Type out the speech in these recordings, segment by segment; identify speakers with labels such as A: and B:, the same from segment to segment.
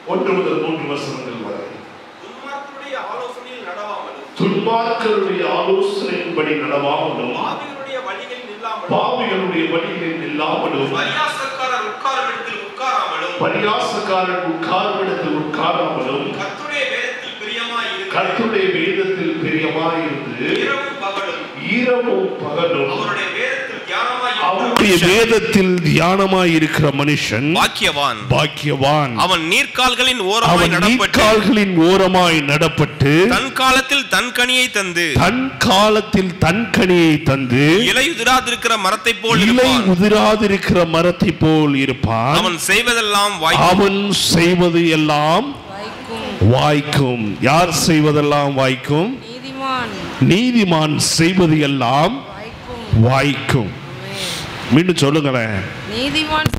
A: ஒன்று முதல் மூன்று வசனங்கள் வரை
B: துன்மார்க்கருடைய ஆலோசனையில் நடவாமலும்
A: துன்மார்க்கருடைய ஆலோசனையின்படி நடவாமலும்
B: பாவிகளுடைய வழிகளில் நில்லாமலும்
A: பாவிகளுடைய வழிகளில் இல்லாமலும்
B: பரியாசக்காரர் உட்காரும் இடத்தில் உட்காராமலும்
A: பரியாசக்காரன் உட்கார்விடத்தில் உட்காராமலும்
B: கர்த்தருடைய வேதத்தில் பிரியமாய் இருந்து
A: கர்த்தருடைய வேதத்தில் பிரியமாயிருந்து
B: இரவும் பகலும்
A: இரவும் பகலும்
B: அவருடைய வேதத்தில் தியானமாய்
A: அவருடைய வேதத்தில் தியானமாய் இருக்கிற மனுஷன்
B: பாக்கியவான்
A: பாக்கியவான்
B: அவன் நீர்க்கால்களின் ஓரமாய்
A: அவன்
B: நடப்பட்டு
A: நீர்க்கால்களின் ஓரமாய் நடப்பட்டு
B: தன் காலத்தில் தன் கனியை தந்து
A: தன் காலத்தில் தன் கனியை தந்து
B: இலையுதிராதிருக்கிற மரத்தை போல்
A: இலை
B: இருப்பான்
A: உதிராதிருக்கிற மரத்தை போல் இருப்பான்
B: அவன் செய்வதெல்லாம் வாய்
A: அவன் செய்வது எல்லாம்
C: வாய்க்கும்
A: வாய்க்கும் யார் செய்வதெல்லாம் வாய்க்கும்
C: நீதிமான்
A: நீதிமான் செய்வது எல்லாம்
C: வாய்க்கும்
A: வாய்க்கும்
C: ஆமென்.
A: மீண்டும் சொல்லுங்களேன்
C: நீதிமான்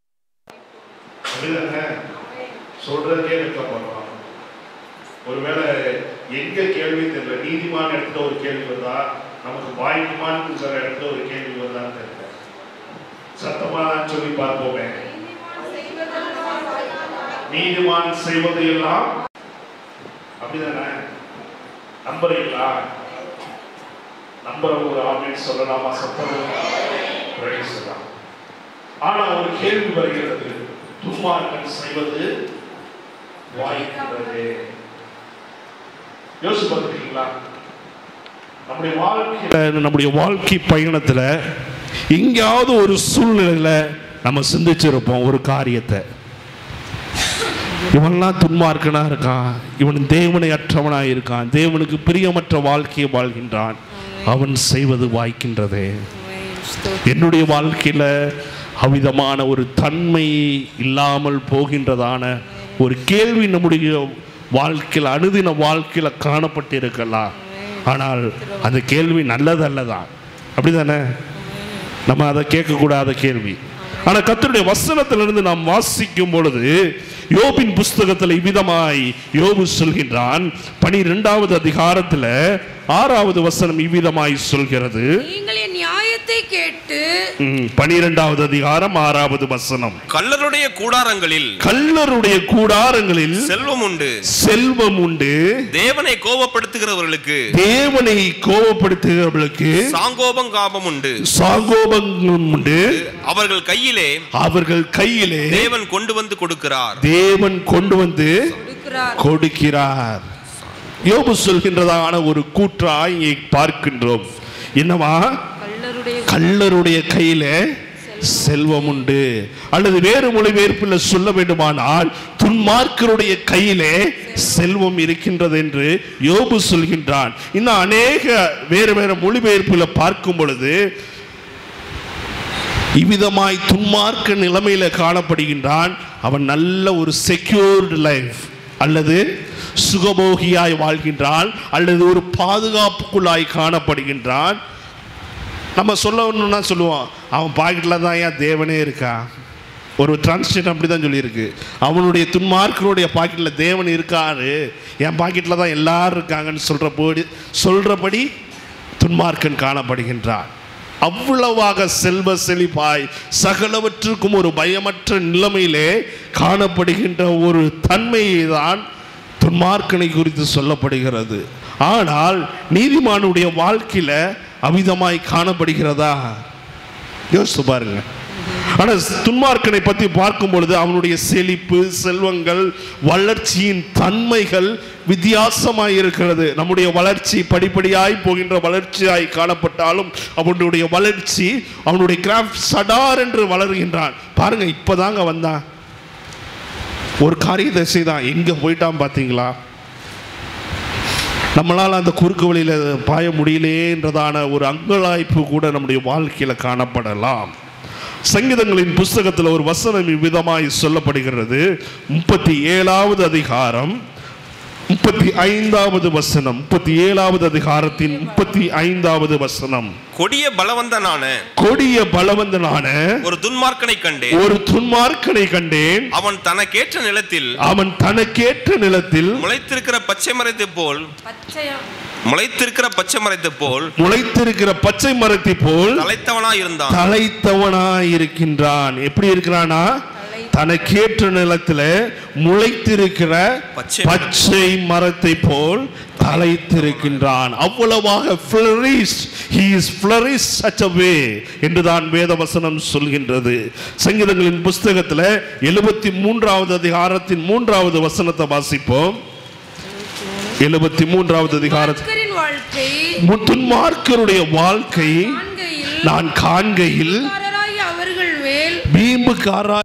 A: சொல்றதே போறோம் ஒருவேளை எங்க கேள்வி தெரியல நீதிமான இடத்துல ஒரு கேள்வி வருதா நமக்கு வாய்க்குமான்னு இடத்துல ஒரு கேள்வி வருதான்னு தெரியல சத்தமா நான் சொல்லி பார்ப்போமே நீதிமான் செய்வது எல்லாம் அப்படிதானே நம்புறீங்களா நம்புறவங்க ஒரு ஆமீன் சொல்லலாமா சத்தம் Praise the Lord. ஆனா ஒரு கேள்வி வருகிறது துன்மார்க்கன் செய்வது வாய்க்கிறது யோசிச்சு பார்த்துருக்கீங்களா நம்முடைய வாழ்க்கையில நம்முடைய வாழ்க்கை பயணத்துல எங்கேயாவது ஒரு சூழ்நிலையில நம்ம சிந்திச்சிருப்போம் ஒரு காரியத்தை இவன்லாம் துன்மார்க்கனா இருக்கான் இவன் தேவனை அற்றவனா இருக்கான் தேவனுக்கு பிரியமற்ற வாழ்க்கையை வாழ்கின்றான் அவன் செய்வது வாய்க்கின்றதே
C: ஆமென். ஸ்தோத்திரம்.
A: என்னுடைய வாழ்க்கையில அவ்விதமான ஒரு தன்மை இல்லாமல் போகின்றதான ஒரு கேள்வி நம்முடைய வாழ்க்கையில் அனுதின வாழ்க்கையில காணப்பட்டிருக்கலாம் ஆனால் அந்த கேள்வி நல்லதல்லதான் அப்படிதானே நம்ம அதை கேட்கக்கூடாத கேள்வி ஆனா கர்த்தருடைய வசனத்திலிருந்து நாம் வாசிக்கும் பொழுது யோபின் புஸ்தகத்தில் இவ்விதமாய் யோபு சொல்கின்றான் பனிரெண்டாவது அதிகாரத்துல ஆறாவது வசனம் இவ்விதமாய் சொல்கிறது
C: நீங்கள் என் நியாயத்தை கேட்டு
A: ம், பனிரெண்டாவது அதிகாரம் ஆறாவது வசனம்
B: கள்ளருடைய கூடாரங்களில்
A: கள்ளருடைய கூடாரங்களில்
B: செல்வம் உண்டு
A: செல்வம் உண்டு
B: தேவனை கோபப்படுத்துகிறவர்களுக்கு
A: தேவனை கோபப்படுத்துகிறவர்களுக்கு
B: சாங்கோபம் காபம் உண்டு
A: சாகோபங்களும் உண்டு
B: அவர்கள் கையிலே
A: அவர்கள் கையிலே
B: தேவன் கொண்டு வந்து கொடுக்கிறார்
A: தேவன் கொண்டு வந்து
C: கொடுக்கிறார்
A: கொடுக்கிறார் யோபு சொல்கின்றதான ஒரு கூற்றாய் இங்கே பார்க்கின்றோம் என்னவா
C: கள்ளருடைய
A: கள்ளருடைய கையில செல்வம் உண்டு அல்லது வேறு மொழிபெயர்ப்பில் சொல்ல வேண்டுமானால் துன்மார்க்கருடைய கையிலே செல்வம் இருக்கின்றது என்று யோபு சொல்கின்றான் இன்னும் அநேக வேறு வேறு மொழிபெயர்ப்பில் பார்க்கும் பொழுது இவ்விதமாய் துன்மார்க்க நிலைமையில காணப்படுகின்றான் அவன் நல்ல ஒரு செக்யூர்டு லைஃப் அல்லது சுகபோகியாய் வாழ்கின்றான் அல்லது ஒரு பாதுகாப்புக்குள்ளாய் காணப்படுகின்றான் நம்ம சொல்லணும்னா சொல்லுவோம் அவன் பாக்கெட்டில் தான் ஏன் தேவனே இருக்கா ஒரு டிரான்ஸ்லேட் அப்படி தான் சொல்லியிருக்கு அவனுடைய துன்மார்க்கருடைய பாக்கெட்டில் தேவன் இருக்காரு என் பாக்கெட்டில் தான் எல்லாரும் இருக்காங்கன்னு சொல்கிறபோது சொல்கிறபடி துன்மார்க்கன் காணப்படுகின்றான் அவ்வளவாக செல்வ செழிப்பாய் சகலவற்றுக்கும் ஒரு பயமற்ற நிலைமையிலே காணப்படுகின்ற ஒரு தன்மையை தான் துன்மார்க்கனை குறித்து சொல்லப்படுகிறது ஆனால் நீதிமானுடைய வாழ்க்கையில அமிதமாய் காணப்படுகிறதா யோசிச்சு பாருங்க ஆனா துன்மார்க்கனை பத்தி பார்க்கும் பொழுது அவனுடைய செழிப்பு செல்வங்கள் வளர்ச்சியின் தன்மைகள் வித்தியாசமாய் இருக்கிறது நம்முடைய வளர்ச்சி படிப்படியாய் போகின்ற வளர்ச்சியாய் காணப்பட்டாலும் அவனுடைய வளர்ச்சி அவனுடைய கிராஃப்ட் சடார் என்று வளர்கின்றான் பாருங்க இப்பதாங்க வந்தான் ஒரு காரியத்தை செய்தான் எங்க போயிட்டான் பாத்தீங்களா நம்மளால் அந்த குறுக்கு வழியில் பாய முடியலேன்றதான ஒரு அங்கலாய்ப்பு கூட நம்முடைய வாழ்க்கையில் காணப்படலாம் சங்கீதங்களின் புஸ்தகத்தில் ஒரு வசனம் இவ்விதமாய் சொல்லப்படுகிறது முப்பத்தி ஏழாவது அதிகாரம் முப்பத்தி ஐந்தாவது வசனம் முப்பத்தி ஏழாவது அதிகாரத்தின் முப்பத்தி ஐந்தாவது வசனம்
B: கொடிய பலவந்தனான
A: கொடிய பலவந்தனான
B: ஒரு துன்மார்க்கனை கண்டேன்
A: ஒரு துன்மார்க்கனை கண்டேன்
B: அவன் தனக்கேற்ற நிலத்தில்
A: அவன் தனக்கேற்ற நிலத்தில்
B: முளைத்திருக்கிற பச்சை மரத்தை போல்
C: பச்சையம்
B: முளைத்திருக்கிற பச்சை மரத்தை போல்
A: முளைத்திருக்கிற பச்சை மரத்தை போல்
B: தலைத்தவனாய் இருந்தான்
A: தலைத்தவனாய் இருக்கின்றான் எப்படி இருக்கிறானா தனக்கேற்ற நிலத்துல முளைத்திருக்கிற
B: பச்சை
A: பச்சை மரத்தை போல் தலைத்திருக்கின்றான் அவ்வளவாக flourish he is flourish such a way என்றுதான் வேதவசனம் சொல்கின்றது சங்கீதங்களின் புஸ்தகத்துல எழுபத்தி மூன்றாவது அதிகாரத்தின் மூன்றாவது வசனத்தை வாசிப்போம் எழுபத்தி மூன்றாவது அதிகாரத்தில்
C: துன்மார்க்கரின் வாழ்க்கை
A: துன்மார்க்கருடைய வாழ்க்கை
C: காண்கையில்
A: நான் காண்கையில்
C: காரராகிய அவர்கள் மேல்
A: பீம்புக்காரா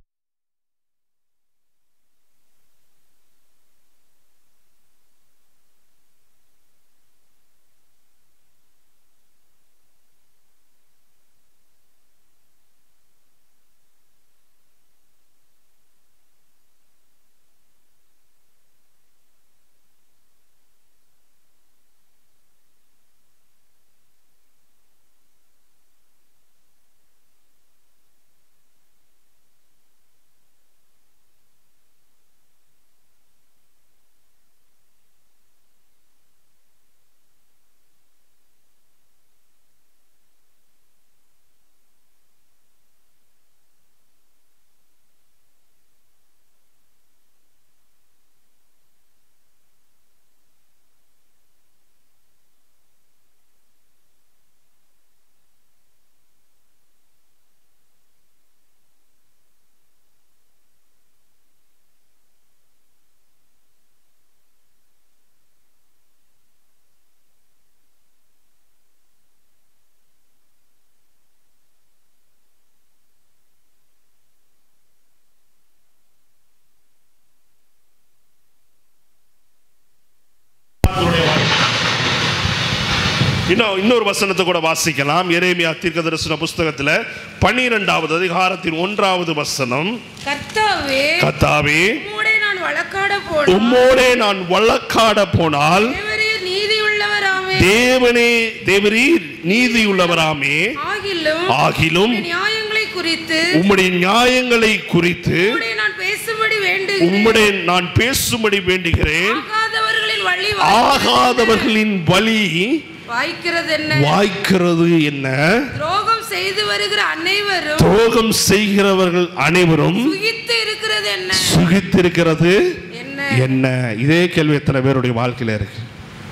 A: இன்னும் இன்னொரு வசனத்தை கூட வாசிக்கலாம் எரேமியா தீர்க்கதரிசன புஸ்தகத்துல பன்னிரெண்டாவது அதிகாரத்தின் ஒன்றாவது வசனம்
C: கர்த்தாவே
A: கத்தாவே
C: உம்மோடே நான் வழக்காட போனோம்
A: உம்மோடே நான் வழக்காட போனால்
C: தேவரீர் நீதி உள்ளவராமே
A: தேவனே தேவரீர் நீதியுள்ளவராமே
C: ஆகிலும்
A: ஆகிலும்
C: உம்முடைய நியாயங்களை குறித்து
A: உம்முடைய நியாயங்களை குறித்து
C: உம்முடைய நான் பேசும்படி வேண்டுகிறேன்
A: உம்முடைய நான் பேசும்படி வேண்டுகிறேன்
C: ஆகாதவர்களின் வழி
A: ஆகாதவர்களின் வழி
C: வாய்க்கிறது என்ன
A: வாய்க்கிறது என்ன
C: துரோகம் செய்து வருகிற அனைவரும்
A: துரோகம் செய்கிறவர்கள் அனைவரும்
C: சுகித்து இருக்கிறது என்ன
A: சுகித்திருக்கிறது
C: என்ன
A: என்ன இதே கேள்வி எத்தனை பேருடைய வாழ்க்கையில இருக்கு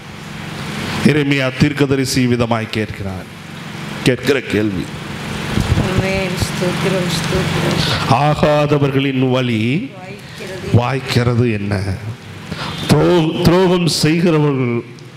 A: எரேமியா தீர்க்கதரிசி விதமாய் கேட்கிறார் கேட்கிற கேள்வி
C: ஆமென். ஸ்தோத்திரம் ஸ்தோத்திரம்
A: ஆகாதவர்களின் வழி
C: வாய்க்கிறது
A: வாய்க்கிறது என்ன துரோ- துரோகம் செய்கிறவர்கள்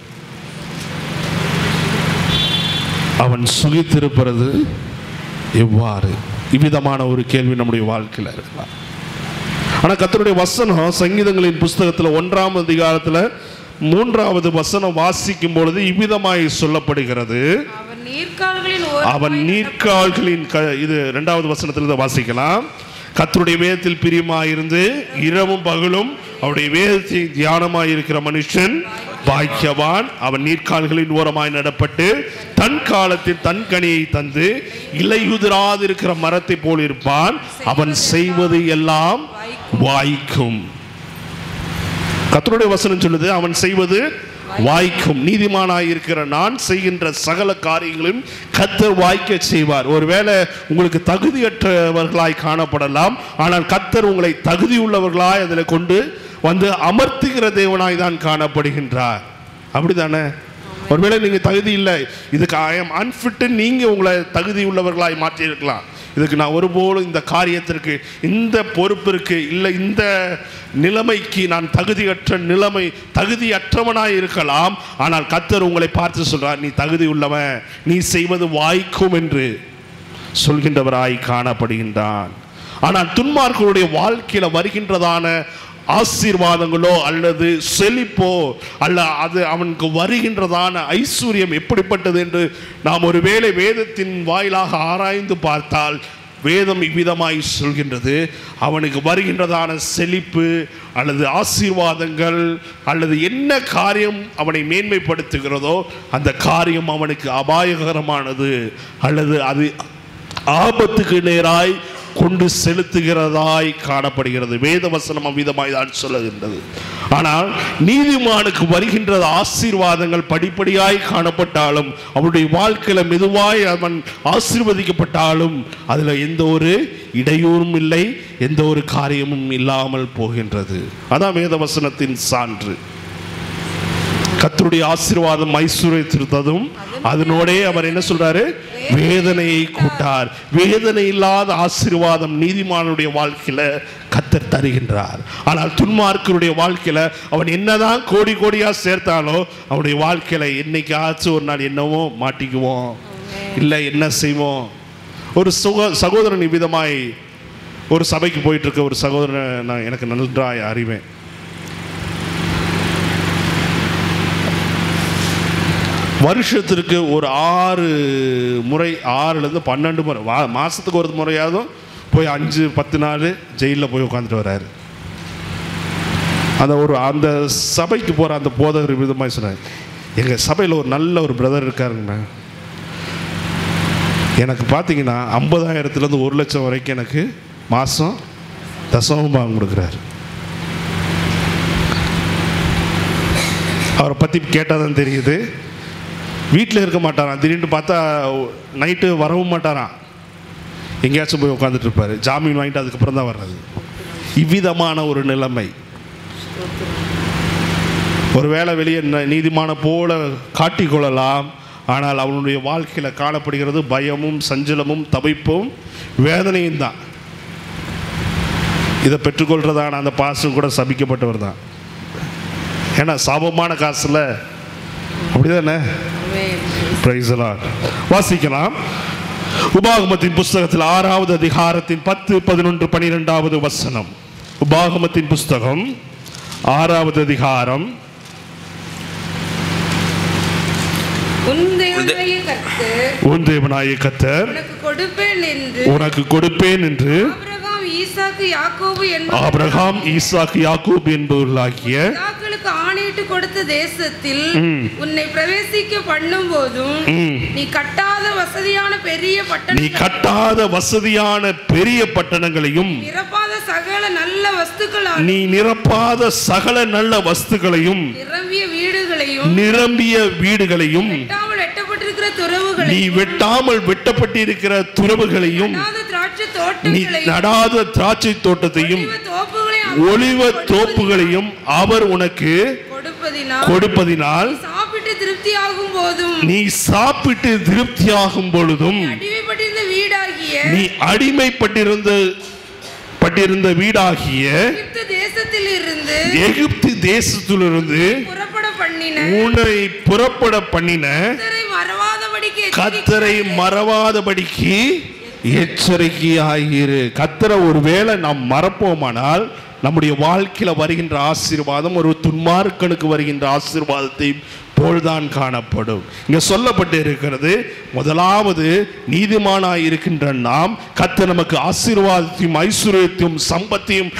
A: அவன் சுகித்திருப்பது எவ்வாறு இவ்விதமான ஒரு கேள்வி நம்முடைய வாழ்க்கையில் இருக்கலாம் ஆனா கர்த்தருடைய வசனம் சங்கீதங்களின் புஸ்தகத்துல ஒன்றாம் அதிகாரத்துல மூன்றாவது வசனம் வாசிக்கும் பொழுது இவ்விதமாய் சொல்லப்படுகிறது
C: அவன் நீர்க்கால்களின்
A: அவன் நீர்க்கால்களின் க இது இரண்டாவது வசனத்தில் இதை வாசிக்கலாம் கர்த்தருடைய வேதத்தில் பிரியமாயிருந்து இரவும் பகலும் அவருடைய வேதத்தை தியானமாய் இருக்கிற மனுஷன் பாக்கியவான் அவன் நீர்க்கால்களின் ஓரமாய் நடப்பட்டு தன் காலத்தில் தன் கனியை தந்து இலையுதிராதிருக்கிற மரத்தை போல் இருப்பான் அவன் செய்வது எல்லாம் வாய்க்கும் கர்த்தருடைய வசனம் சொல்லுது அவன் செய்வது வாய்க்கும் நீதிமானாய் இருக்கிற நான் செய்கின்ற சகல காரியங்களும் கத்தர் வாய்க்க செய்வார் ஒருவேளை உங்களுக்கு தகுதியற்றவர்களாய் காணப்படலாம் ஆனால் கத்தர் உங்களை தகுதியுள்ளவர்களாய் அதில் கொண்டு வந்து அமர்த்துகிற தேவனாய் தான் காணப்படுகின்றார் அப்படிதானே ஒருவேளை நீங்க தகுதி இல்லை இதுக்கு ஐ எம் அன்ஃபிட்டு நீங்க உங்களை தகுதி உள்ளவர்களாய் மாற்றியிருக்கலாம் இதுக்கு நான் ஒருபோதும் இந்த காரியத்திற்கு இந்த பொறுப்பிற்கு இல்லை இந்த நிலைமைக்கு நான் தகுதியற்ற நிலைமை தகுதியற்றவனாய் இருக்கலாம் ஆனால் கத்தர் உங்களை பார்த்து சொல்றார் நீ தகுதி உள்ளவன் நீ செய்வது வாய்க்கும் என்று சொல்கின்றவராய் காணப்படுகின்றான் ஆனால் துன்மார்களுடைய வாழ்க்கையில வருகின்றதான ஆசீர்வாதங்களோ அல்லது செழிப்போ அல்ல அது அவனுக்கு வருகின்றதான ஐஸ்வர்யம் எப்படிப்பட்டது என்று நாம் ஒருவேளை வேதத்தின் வாயிலாக ஆராய்ந்து பார்த்தால் வேதம் இவ்விதமாய் சொல்கின்றது அவனுக்கு வருகின்றதான செழிப்பு அல்லது ஆசீர்வாதங்கள் அல்லது என்ன காரியம் அவனை மேன்மைப்படுத்துகிறதோ அந்த காரியம் அவனுக்கு அபாயகரமானது அல்லது அது ஆபத்துக்கு நேராய் கொண்டு செலுத்துகிறதாய் காணப்படுகிறது வேத வசனம் அவ்விதமாய் தான் சொல்லுகின்றது ஆனால் நீதிமானுக்கு வருகின்ற ஆசீர்வாதங்கள் படிப்படியாய் காணப்பட்டாலும் அவனுடைய வாழ்க்கையில மெதுவாய் அவன் ஆசீர்வதிக்கப்பட்டாலும் அதுல எந்த ஒரு இடையூறும் இல்லை எந்த ஒரு காரியமும் இல்லாமல் போகின்றது அதான் வேத வசனத்தின் சான்று கர்த்தருடைய ஆசீர்வாதம் ஐஸ்வர்யத்திருத்ததும் அதனோடே அவர் என்ன சொல்றாரு வேதனையை கூட்டார் வேதனை இல்லாத ஆசீர்வாதம் நீதிமானுடைய வாழ்க்கையில கத்தர் தருகின்றார் ஆனால் துன்மார்க்கருடைய வாழ்க்கையில அவன் என்னதான் கோடி கோடியா சேர்த்தாலோ அவனுடைய வாழ்க்கையில என்னைக்காச்சும் ஒரு நாள் என்னவோ மாட்டிக்குவோம் இல்லை என்ன செய்வோம் ஒரு சுக சகோதரன் இவ்விதமாய் ஒரு சபைக்கு போயிட்டு இருக்க ஒரு சகோதரனை நான் எனக்கு நன்றாய் அறிவேன் வருஷத்திற்கு ஒரு ஆறு முறை ஆறுலேருந்து பன்னெண்டு முறை வா மாதத்துக்கு ஒரு முறையாவதும் போய் அஞ்சு பத்து நாள் ஜெயிலில் போய் உட்காந்துட்டு வர்றாரு அந்த ஒரு அந்த சபைக்கு போகிற அந்த போதகர் விதமாக சொன்னார் எங்கள் சபையில் ஒரு நல்ல ஒரு பிரதர் இருக்காருங்க எனக்கு பார்த்தீங்கன்னா ஐம்பதாயிரத்துலேருந்து ஒரு லட்சம் வரைக்கும் எனக்கு மாதம் தசமபாகம் கொடுக்குறாரு அவரை பற்றி கேட்டால் தான் தெரியுது வீட்டில் இருக்க மாட்டாராம் திடீர்னு பார்த்தா நைட்டு வரவும் மாட்டாராம் எங்கேயாச்சும் போய் உட்காந்துட்டு இருப்பாரு ஜாமீன் வாங்கிட்டு அதுக்கப்புறம் தான் வர்றது இவ்விதமான ஒரு நிலைமை ஒருவேளை வெளியே ந- நீதிமான போல காட்டிக்கொள்ளலாம் ஆனால் அவனுடைய வாழ்க்கையில் காணப்படுகிறது பயமும் சஞ்சலமும் தவிப்பும் வேதனையும் தான் இதை பெற்றுக்கொள்றதான அந்த பாசம் கூட சபிக்கப்பட்டவர் தான் ஏன்னா சாபமான காசில் அப்படிதானே
C: ஆமென்.
A: Praise the Lord. வாசிக்கலாம் உபாகமத்தின் புஸ்தகத்தில் ஆறாவது அதிகாரத்தின் பத்து பதினொன்று பனிரெண்டாவது வசனம் உபாகமத்தின் புஸ்தகம் ஆறாவது அதிகாரம்
C: உன் தேவனாகிய கர்த்தர்
A: உன் தேவனாய கத்தர்
C: உனக்கு கொடுப்பேன் என்று
A: உனக்கு கொடுப்பேன் என்று
C: ஆபிரகாம் ஈசாக்கு யாக்கோபு என்ப
A: ஆபிரகாம் ஈசாக்கு யாக்கூப் என்பவர்களாகிய
C: பிதாக்களுக்கு ஆணையிட்டு கொடுத்த தேசத்தில் உன்னை பிரவேசிக்க பண்ணும் போதும்
A: ம்,
C: நீ கட்டாத வசதியான பெரிய
A: நீ
C: பட்டணம்
A: கட்டாத வசதியான பெரிய பட்டணங்களையும்
C: நிரப்பாத சகல நல்ல வஸ்துக்களால்
A: நீ நிரப்பாத சகல நல்ல வஸ்துக்களையும்
C: நிரம்பிய வீடுகளையும்
A: நிரம்பிய வீடுகளையும்
C: வெட்டாமல் வெட்டப்பட்டிருக்கிற
A: நீ
C: துறவுகளையும்
A: வெட்டாமல் வெட்டப்பட்டிருக்கிற துறவுகளையும்
C: நடாத திராட்சை
A: நீ
C: தோட்டங்களையும்
A: நடாத திராட்சை தோட்டத்தையும்
C: ஒலிவ தோப்புகளையும்
A: ஒளிவ தோப்புகளையும் அவர் உனக்கு
C: கொடுப்பதினால்
A: கொடுப்பதினால்
C: சாப்பிட்டு திருப்தி ஆகும் போதும்
A: நீ சாப்பிட்டு திருப்தியாகும் பொழுதும்
C: அடிமைப்பட்டிருந்த வீடாகிய
A: நீ அடிமைப்பட்டிருந்த பட்டிருந்த வீடாகிய
C: எகிப்து தேசத்தில் இருந்து
A: எகிப்து தேசத்திலிருந்து
C: புறப்பட பண்ணின
A: உன்னை புறப்பட பண்ணின
C: கர்த்தரை மறவாதபடிக்கு
A: கத்தரை மறவாதபடிக்கு எச்சரிக்கையாயிரு கத்தரை ஒருவேளை நாம் மறப்போமானால் நம்முடைய வாழ்க்கையில வருகின்ற ஆசீர்வாதம் ஒரு துன்மார்க்கனுக்கு வருகின்ற ஆசீர்வாதத்தை போல்தான் காணப்படும் இங்க சொல்லப்பட்டு இருக்கிறது முதலாவது நீதிமானாய் இருக்கின்ற நாம் கத்தர் நமக்கு ஆசீர்வாதத்தையும் ஐஸ்வர்யத்தையும் சம்பத்தையும்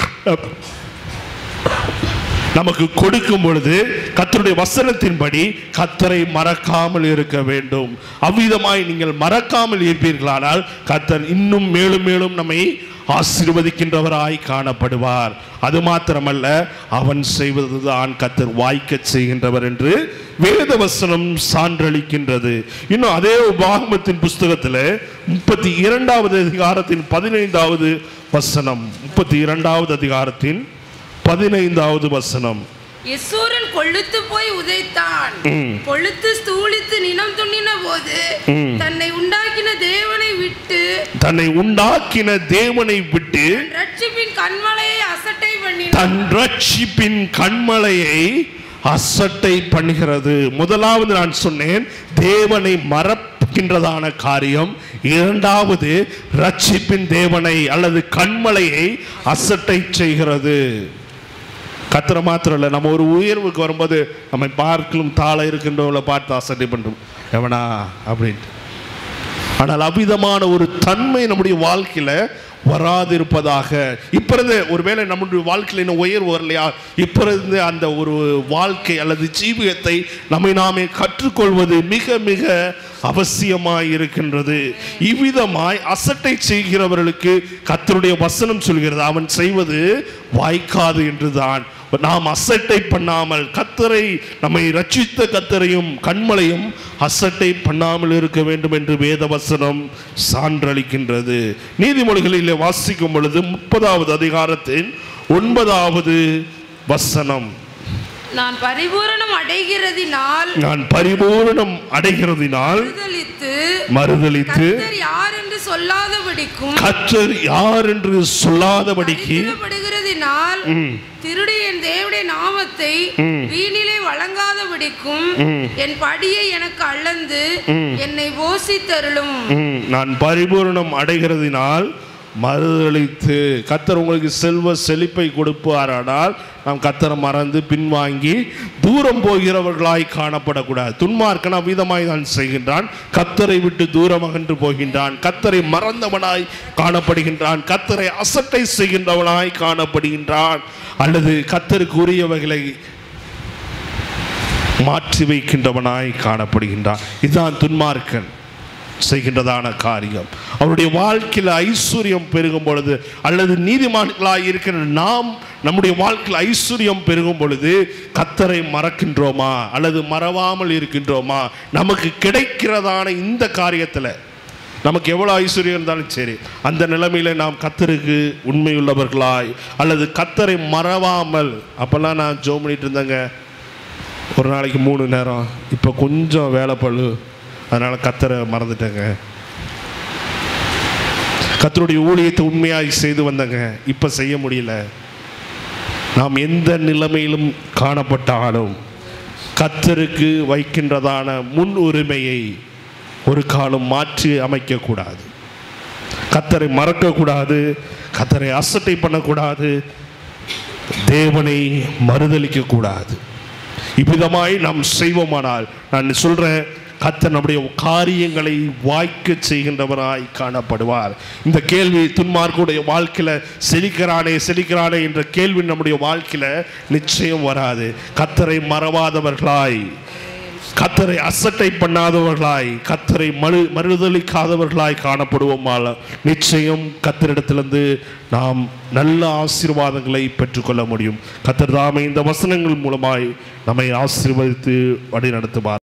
A: நமக்கு கொடுக்கும் பொழுது கத்தருடைய வசனத்தின்படி கத்தரை மறக்காமல் இருக்க வேண்டும் அவ்விதமாய் நீங்கள் மறக்காமல் இருப்பீர்களானால் கத்தர் இன்னும் மேலும் மேலும் நம்மை ஆசீர்வதிக்கின்றவராய் காணப்படுவார் அது மாத்திரமல்ல அவன் செய்வதுதான் கத்தர் வாய்க்கச் செய்கின்றவர் என்று வேத வசனம் சான்றளிக்கின்றது இன்னும் அதே உபாகமத்தின் புஸ்தகத்தில் முப்பத்தி இரண்டாவது அதிகாரத்தின் பதினைந்தாவது வசனம் முப்பத்தி இரண்டாவது அதிகாரத்தின் பதினைந்தாவது வசனம்
C: எசூரன் கொழுத்து போய் உதைத்தான் கொழுத்து ஸ்தூலித்து நினம் துண்ணின போது தன்னை உண்டாக்கின தேவனை விட்டு
A: தன்னை உண்டாக்கின தேவனை விட்டு
C: ரட்சிப்பின் கண்மலையை அசட்டை பண்ணினான்
A: தன் ரட்சிப்பின் கண்மலையை அசட்டை பண்ணுகிறது முதலாவது நான் சொன்னேன் தேவனை மறக்கின்றதான காரியம் இரண்டாவது ரட்சிப்பின் தேவனை அல்லது கண்மலையை அசட்டை செய்கிறது கத்திர மாத்திரம் இல்லை நம்ம ஒரு உயர்வுக்கு வரும்போது நம்மை பார்க்கலும் தாழ இருக்கின்றவங்களை பார்த்து அசட்டை பண்ணுறோம் எவனா அப்படின்ட்டு ஆனால் அவ்விதமான ஒரு தன்மை நம்முடைய வாழ்க்கையில வராதிருப்பதாக இப்ப இருந்து ஒருவேளை நம்முடைய வாழ்க்கையில் இன்னும் உயர்வு வரலையா இப்ப இருந்து அந்த ஒரு வாழ்க்கை அல்லது ஜீவியத்தை நம்மை நாமே கற்றுக்கொள்வது மிக மிக அவசியமாய் இருக்கின்றது இவ்விதமாய் அசட்டை செய்கிறவர்களுக்கு கர்த்தருடைய வசனம் சொல்கிறது அவன் செய்வது வாய்க்காது என்றுதான் நாம் அசட்டை பண்ணாமல் கத்தரை நம்மை ரட்சித்த கத்தரையும் கண்மலையும் அசட்டை பண்ணாமல் இருக்க வேண்டும் என்று வேத வசனம் சான்றளிக்கின்றது நீதிமொழிகளிலே வாசிக்கும் பொழுது முப்பதாவது அதிகாரத்தின் ஒன்பதாவது வசனம்
C: நான் பரிபூரணம் அடைகிறதினால்
A: நான் பரிபூரணம் அடைகிறதினால்
C: மறுதலித்து
A: மறுதலித்து
C: கர்த்தர் யார் என்று சொல்லாதபடிக்கும்
A: கற்றர் யார் என்று சொல்லாதபடிக்கு
C: படுகிறதினால் திருடி என் தேவடைய நாமத்தை வீணிலே வழங்காதபடிக்கும் என் படியை எனக்கு அளந்து என்னை போசித்தருளும்
A: ம், நான் பரிபூரணம் அடைகிறதினால் மறுதளித்து கத்தர் உங்களுக்கு செல்வ செழிப்பை கொடுப்பாரானால் நாம் கத்தரை மறந்து பின்வாங்கி தூரம் போகிறவர்களாய் காணப்படக்கூடாது துன்மார்க்கன் அவ்விதமாய் தான் செய்கின்றான் கத்தரை விட்டு தூரம் அகன்று போகின்றான் கத்தரை மறந்தவனாய் காணப்படுகின்றான் கத்தரை அசட்டை செய்கின்றவனாய் காணப்படுகின்றான் அல்லது கத்தருக்கு உரியவைகளை மாற்றி வைக்கின்றவனாய் காணப்படுகின்றான் இதுதான் துன்மார்க்கன் செய்கின்றதான காரியம் அவருடைய வாழ்க்கையில் ஐஸ்வர்யம் பெருகும் பொழுது அல்லது நீதிமான்களாய் இருக்கிற நாம் நம்முடைய வாழ்க்கையில் ஐஸ்வர்யம் பெருகும் பொழுது கத்தரை மறக்கின்றோமா அல்லது மறவாமல் இருக்கின்றோமா நமக்கு கிடைக்கிறதான இந்த காரியத்தில் நமக்கு எவ்வளோ ஐஸ்வர்யம் இருந்தாலும் சரி அந்த நிலைமையில நாம் கத்தருக்கு உண்மையுள்ளவர்களாய் அல்லது கத்தரை மறவாமல் அப்போல்லாம் நான் ஜோ பண்ணிட்டு இருந்தேங்க ஒரு நாளைக்கு மூணு நேரம் இப்போ கொஞ்சம் வேலை பழு அதனால் கத்தரை மறந்துட்டேங்க கத்தருடைய ஊழியத்தை உண்மையாக செய்து வந்தேங்க இப்போ செய்ய முடியல நாம் எந்த நிலைமையிலும் காணப்பட்டாலும் கத்தருக்கு வைக்கின்றதான முன் உரிமையை ஒரு காலம் மாற்றி அமைக்கக்கூடாது கத்தரை மறக்கக்கூடாது கத்தரை அசட்டை பண்ணக்கூடாது தேவனை மறுதலிக்க கூடாது இவ்விதமாய் நாம் செய்வோமானால் நான் சொல்றேன் கத்தர் நம்முடைய காரியங்களை வாய்க்க செய்கின்றவராய் காணப்படுவார் இந்த கேள்வி துன்மார்க்குடைய வாழ்க்கையில செழிக்கிறானே செழிக்கிறானே என்ற கேள்வி நம்முடைய வாழ்க்கையில நிச்சயம் வராது கத்தரை மறவாதவர்களாய் கத்தரை அசட்டை பண்ணாதவர்களாய் கத்தரை மறு மறுதளிக்காதவர்களாய் காணப்படுவோமால் நிச்சயம் கத்தரிடத்திலிருந்து நாம் நல்ல ஆசீர்வாதங்களை பெற்றுக்கொள்ள முடியும் கத்தர் தாமே இந்த வசனங்கள் மூலமாய் நம்மை ஆசீர்வதித்து வழி நடத்துவார்